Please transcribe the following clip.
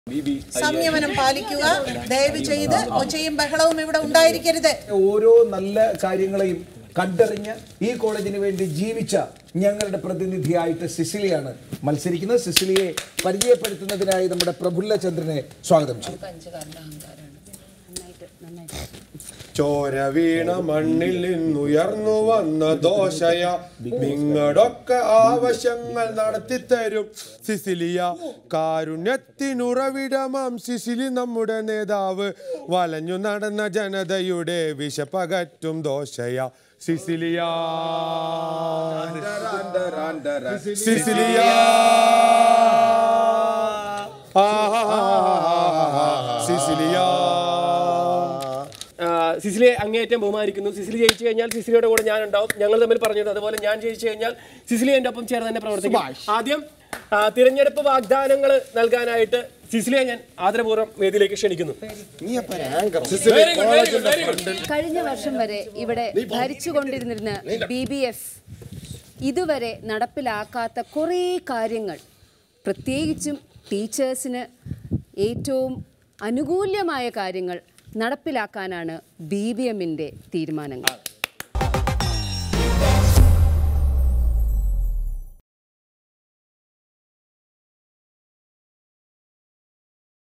സംയമനം പാലിക്കുക ദയവ് ചെയ്ത് ഒച്ചയും ബഹളവും ഇവിടെ ഉണ്ടായിരിക്കരുത് ഓരോ നല്ല കാര്യങ്ങളെയും കണ്ടറിഞ്ഞ് ഈ കോളേജിന് വേണ്ടി ജീവിച്ച ഞങ്ങളുടെ പ്രതിനിധിയായിട്ട് സിസിലിയാണ് മത്സരിക്കുന്നത് സിസിലിയെ പരിചയപ്പെടുത്തുന്നതിനായി നമ്മുടെ പ്രഫുല്ല ചന്ദ്രനെ സ്വാഗതം ചെയ്യും ചോര വീണ മണ്ണിൽ നിന്നുയർന്നു വന്ന ദോശയ നിങ്ങളൊക്കെ ആവശ്യങ്ങൾ നടത്തിത്തരും സിസിലിയ കാരുണ്യത്തിനുറവിടമാം സിസിലി നമ്മുടെ നേതാവ് വലഞ്ഞു നടന്ന ജനതയുടെ വിശപ്പകറ്റും ദോശയ സിസിലിയ സിസിലിയ സിസിലിയ ആ, സിസിലിയെ അങ്ങേയറ്റം ബഹുമാനിക്കുന്നു സിസിലി ജയിച്ചു കഴിഞ്ഞാൽ സിസിലിയുടെ കൂടെ ഞാൻ ഉണ്ടാവും ഞങ്ങൾ തമ്മിൽ പറഞ്ഞത് അതുപോലെ ഞാൻ ജയിച്ചു കഴിഞ്ഞാൽ സിസിലി എൻ്റെ ഒപ്പം ചേർന്ന് തന്നെ പ്രവർത്തിക്കും ആദ്യം ആ, തിരഞ്ഞെടുപ്പ് വാഗ്ദാനങ്ങൾ നൽകാനായിട്ട് സിസിലിയെ ഞാൻ ആദരപൂർവ്വം വേദിയിലേക്ക് ക്ഷണിക്കുന്നു Very good, very good, very good. കഴിഞ്ഞ വർഷം വരെ ഇവിടെ ഭരിച്ചുകൊണ്ടിരുന്നിരുന്ന ബി ബി എഫ് ഇതുവരെ നടപ്പിലാക്കാത്ത കുറേ കാര്യങ്ങൾ പ്രത്യേകിച്ചും ടീച്ചേഴ്സിന് ഏറ്റവും അനുകൂല്യമായ കാര്യങ്ങൾ നടപ്പിലാക്കാനാണ് ബി ബി എമ്മിൻ്റെ തീരുമാനങ്ങൾ